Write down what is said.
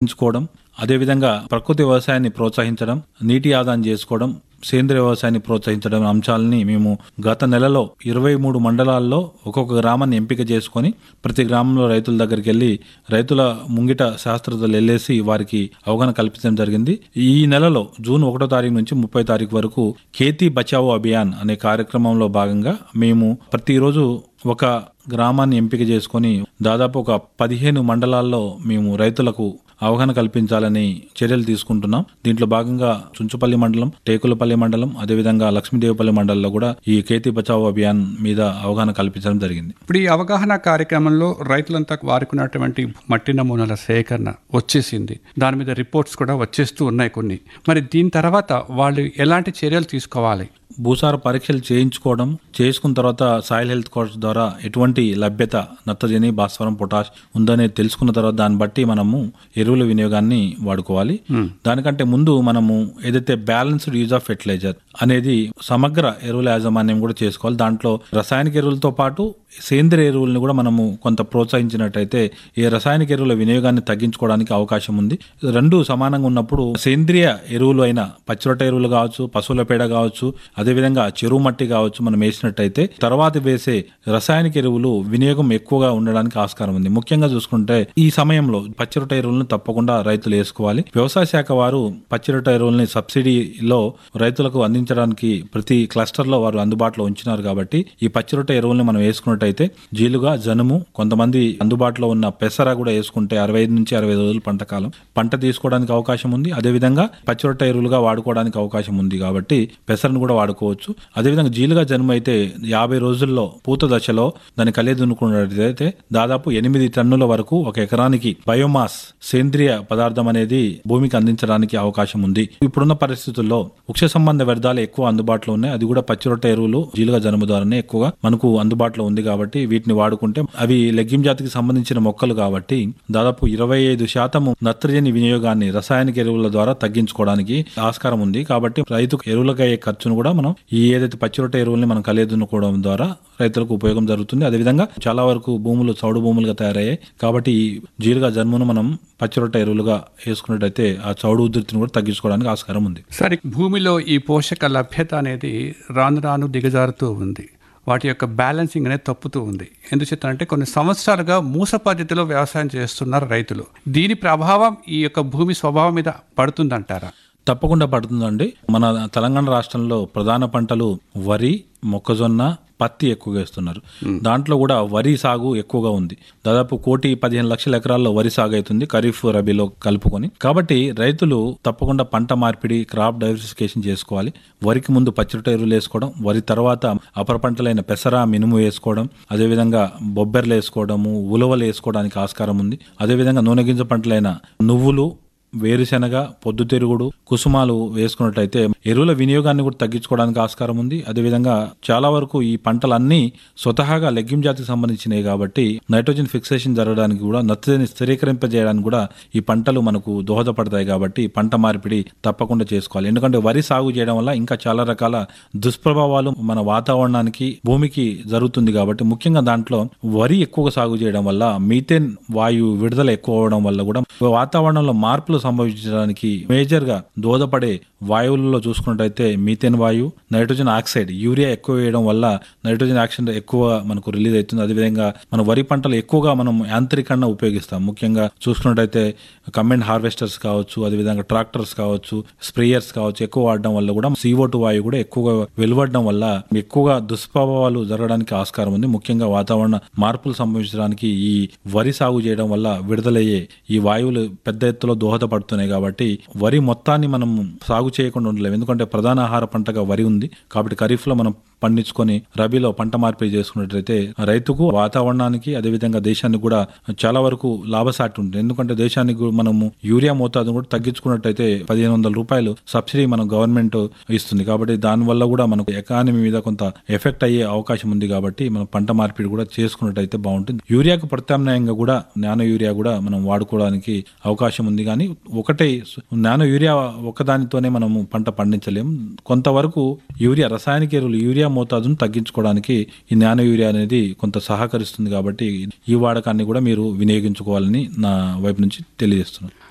తగ్గించుకోవడం అదేవిధంగా ప్రకృతి వ్యవసాయాన్ని ప్రోత్సహించడం నీటి ఆదాయం చేసుకోవడం సేంద్రియ వ్యవసాయాన్ని ప్రోత్సహించడం అంశాలని మేము గత నెలలో ఇరవై మూడు మండలాల్లో ఒక్కొక్క గ్రామాన్ని ఎంపిక చేసుకొని ప్రతి గ్రామంలో రైతుల దగ్గరికి వెళ్ళి రైతుల ముంగిట శాస్త్రవేత్తలు వెళ్ళేసి వారికి అవగాహన కల్పించడం జరిగింది ఈ నెలలో జూన్ ఒకటో తారీఖు నుంచి ముప్పై తారీఖు వరకు ఖేతీ బచావో అభియాన్ అనే కార్యక్రమంలో భాగంగా మేము ప్రతిరోజు ఒక గ్రామాన్ని ఎంపిక చేసుకొని దాదాపు ఒక పదిహేను మండలాల్లో మేము రైతులకు అవగాహన కల్పించాలని చర్యలు తీసుకుంటున్నాం దీంట్లో భాగంగా చుంచుపల్లి మండలం టేకులపల్లి మండలం అదేవిధంగా లక్ష్మీదేవిపల్లి మండలంలో కూడా ఈ కేతీ బచావో అభియాన్ మీద అవగాహన కల్పించడం జరిగింది ఇప్పుడు ఈ అవగాహన కార్యక్రమంలో రైతులంతా వారుకున్నటువంటి మట్టి నమూనాల సేకరణ వచ్చేసింది దాని మీద రిపోర్ట్స్ కూడా వచ్చేస్తూ ఉన్నాయి కొన్ని మరి దీని తర్వాత వాళ్ళు ఎలాంటి చర్యలు తీసుకోవాలి భూసార పరీక్షలు చేయించుకోవడం చేసుకున్న తర్వాత సాయిల్ హెల్త్ కోర్స్ ద్వారా ఎటువంటి లభ్యత నత్రజని భాస్వరం పొటాష్ ఉందనేది తెలుసుకున్న తర్వాత దాన్ని బట్టి మనము ఎరువుల వినియోగాన్ని వాడుకోవాలి దానికంటే ముందు మనము ఏదైతే బ్యాలెన్స్డ్ యూజ్ ఆఫ్ ఫెర్టిలైజర్ అనేది సమగ్ర ఎరువుల యాజమాన్యం కూడా చేసుకోవాలి దాంట్లో రసాయనిక ఎరువులతో పాటు సేంద్రియ ఎరువులను కూడా మనము కొంత ప్రోత్సహించినట్టయితే ఈ రసాయనిక ఎరువుల వినియోగాన్ని తగ్గించుకోవడానికి అవకాశం ఉంది రెండు సమానంగా ఉన్నప్పుడు సేంద్రియ ఎరువులు అయిన పచ్చిరొట్ట ఎరువులు కావచ్చు పశువుల పేడ కావచ్చు అదేవిధంగా చెరువు మట్టి కావచ్చు మనం వేసినట్టయితే తర్వాత వేసే రసాయనిక ఎరువులు వినియోగం ఎక్కువగా ఉండడానికి ఆస్కారం ఉంది ముఖ్యంగా చూసుకుంటే ఈ సమయంలో పచ్చిరొట్ట ఎరువులను తప్పకుండా రైతులు వేసుకోవాలి వ్యవసాయ శాఖ వారు పచ్చిరొట్ట ఎరువుల్ని సబ్సిడీలో రైతులకు అందించడానికి ప్రతి క్లస్టర్ లో వారు అందుబాటులో ఉంచినారు కాబట్టి ఈ పచ్చిరొట్ట ఎరువుల్ని మనం వేసుకున్నట్టయితే జీలుగా జనుము కొంతమంది అందుబాటులో ఉన్న పెసర కూడా వేసుకుంటే అరవై ఐదు నుంచి అరవై ఐదు రోజులు పంట కాలం పంట తీసుకోవడానికి అవకాశం ఉంది అదేవిధంగా పచ్చిరొట్ట ఎరువులుగా వాడుకోవడానికి అవకాశం ఉంది కాబట్టి పెసరను కూడా వాడుకోవచ్చు అదేవిధంగా జీలుగా జన్మ అయితే యాభై రోజుల్లో పూత దశలో దాన్ని కలిదునుకున్నట్లయితే దాదాపు ఎనిమిది టన్నుల వరకు ఒక ఎకరానికి బయోమాస్ సేంద్రియ పదార్థం అనేది భూమికి అందించడానికి అవకాశం ఉంది ఇప్పుడున్న పరిస్థితుల్లో వృక్ష సంబంధ వ్యర్థాలు ఎక్కువ అందుబాటులో ఉన్నాయి అది కూడా పచ్చిరొట్ట ఎరువులు జీలుగా జనుము ద్వారానే ఎక్కువగా మనకు అందుబాటులో ఉంది కాబట్టి వీటిని వాడుకుంటే అవి లెగ్గిం జాతికి సంబంధించిన మొక్కలు కాబట్టి దాదాపు ఇరవై ఐదు శాతం నత్రజని వినియోగాన్ని రసాయనిక ఎరువుల ద్వారా తగ్గించుకోవడానికి ఆస్కారం ఉంది కాబట్టి రైతుకు ఎరువులకు అయ్యే ఖర్చును కూడా మనం ఈ ఏదైతే పచ్చిరొట్ట ఎరువుల్ని మనం కలియదున్నుకోవడం ద్వారా రైతులకు ఉపయోగం జరుగుతుంది అదేవిధంగా చాలా వరకు భూములు చౌడు భూములుగా తయారయ్యాయి కాబట్టి ఈ జీలుగా జన్మును మనం పచ్చిరొట్ట ఎరువులుగా వేసుకున్నట్టయితే ఆ చౌడు ఉధృతిని కూడా తగ్గించుకోవడానికి ఆస్కారం ఉంది సరే భూమిలో ఈ పోషక లభ్యత అనేది రాను రాను దిగజారుతూ ఉంది వాటి యొక్క బ్యాలెన్సింగ్ అనేది తప్పుతూ ఉంది ఎందుచేత అంటే కొన్ని సంవత్సరాలుగా మూస పద్ధతిలో వ్యవసాయం చేస్తున్నారు రైతులు దీని ప్రభావం ఈ యొక్క భూమి స్వభావం మీద పడుతుందంటారా తప్పకుండా పడుతుందండి మన తెలంగాణ రాష్ట్రంలో ప్రధాన పంటలు వరి మొక్కజొన్న పత్తి ఎక్కువగా వేస్తున్నారు దాంట్లో కూడా వరి సాగు ఎక్కువగా ఉంది దాదాపు కోటి పదిహేను లక్షల ఎకరాల్లో వరి సాగు అవుతుంది ఖరీఫ్ రబీలో కలుపుకొని కాబట్టి రైతులు తప్పకుండా పంట మార్పిడి క్రాప్ డైవర్సిఫికేషన్ చేసుకోవాలి వరికి ముందు పచ్చిరొట్ట ఎరువులు వేసుకోవడం వరి తర్వాత అపర పంటలైన పెసర మినుము వేసుకోవడం అదేవిధంగా బొబ్బెర్లు వేసుకోవడము ఉలవలు వేసుకోవడానికి ఆస్కారం ఉంది అదేవిధంగా నూనె గింజ పంటలైన నువ్వులు వేరుశెనగ పొద్దుతిరుగుడు కుసుమాలు వేసుకున్నట్టయితే ఎరువుల వినియోగాన్ని కూడా తగ్గించుకోవడానికి ఆస్కారం ఉంది అదేవిధంగా చాలా వరకు ఈ పంటలన్నీ స్వతహాగా లెగ్గిం జాతికి సంబంధించినవి కాబట్టి నైట్రోజన్ ఫిక్సేషన్ జరగడానికి కూడా నత్రజని స్థిరీకరింపజేయడానికి కూడా ఈ పంటలు మనకు దోహదపడతాయి కాబట్టి పంట మార్పిడి తప్పకుండా చేసుకోవాలి ఎందుకంటే వరి సాగు చేయడం వల్ల ఇంకా చాలా రకాల దుష్ప్రభావాలు మన వాతావరణానికి భూమికి జరుగుతుంది కాబట్టి ముఖ్యంగా దాంట్లో వరి ఎక్కువగా సాగు చేయడం వల్ల మీథేన్ వాయువు విడుదల ఎక్కువ అవడం వల్ల కూడా వాతావరణంలో మార్పులు సంభవించడానికి మేజర్ గా దోహదపడే వాయువులలో చూసుకున్నట్టయితే మీథేన్ వాయువు నైట్రోజన్ ఆక్సైడ్ యూరియా ఎక్కువ వేయడం వల్ల నైట్రోజన్ ఆక్సైడ్ ఎక్కువ మనకు రిలీజ్ అవుతుంది అదేవిధంగా మన వరి పంటలు ఎక్కువగా మనం యాంత్రికంగా ఉపయోగిస్తాం ముఖ్యంగా చూసుకున్నట్టయితే కమెండ్ హార్వెస్టర్స్ కావచ్చు అదేవిధంగా ట్రాక్టర్స్ కావచ్చు స్ప్రేయర్స్ కావచ్చు ఎక్కువ వాడడం వల్ల కూడా సిఓ టూ వాయువు కూడా ఎక్కువగా వెలువడడం వల్ల ఎక్కువగా దుష్ప్రభావాలు జరగడానికి ఆస్కారం ఉంది ముఖ్యంగా వాతావరణ మార్పులు సంభవించడానికి ఈ వరి సాగు చేయడం వల్ల విడుదలయ్యే ఈ వాయువులు పెద్ద ఎత్తులో దోహదపడుతున్నాయి కాబట్టి వరి మొత్తాన్ని మనం సాగు చేయకుండా ఉండలేము ఎందుకంటే ప్రధాన ఆహార పంటగా వరి ఉంది కాబట్టి ఖరీఫ్ లో మనం పండించుకొని రబీలో పంట మార్పిడి చేసుకున్నట్లయితే రైతుకు వాతావరణానికి అదేవిధంగా దేశానికి కూడా చాలా వరకు లాభసాటి ఉంటుంది ఎందుకంటే దేశానికి కూడా మనము యూరియా మోతాదును కూడా తగ్గించుకున్నట్టయితే పదిహేను వందల రూపాయలు సబ్సిడీ మనం గవర్నమెంట్ ఇస్తుంది కాబట్టి దాని వల్ల కూడా మనకు ఎకానమీ మీద కొంత ఎఫెక్ట్ అయ్యే అవకాశం ఉంది కాబట్టి మనం పంట మార్పిడి కూడా చేసుకున్నట్టయితే బాగుంటుంది యూరియాకు ప్రత్యామ్నాయంగా కూడా నానో యూరియా కూడా మనం వాడుకోవడానికి అవకాశం ఉంది కానీ ఒకటే నానో యూరియా ఒకదానితోనే మనము పంట పండించలేము కొంతవరకు యూరియా రసాయనిక ఎరువులు యూరియా మోతాదును తగ్గించుకోవడానికి ఈ నానో యూరియా అనేది కొంత సహకరిస్తుంది కాబట్టి ఈ వాడకాన్ని కూడా మీరు వినియోగించుకోవాలని నా వైపు నుంచి తెలియజేస్తున్నాను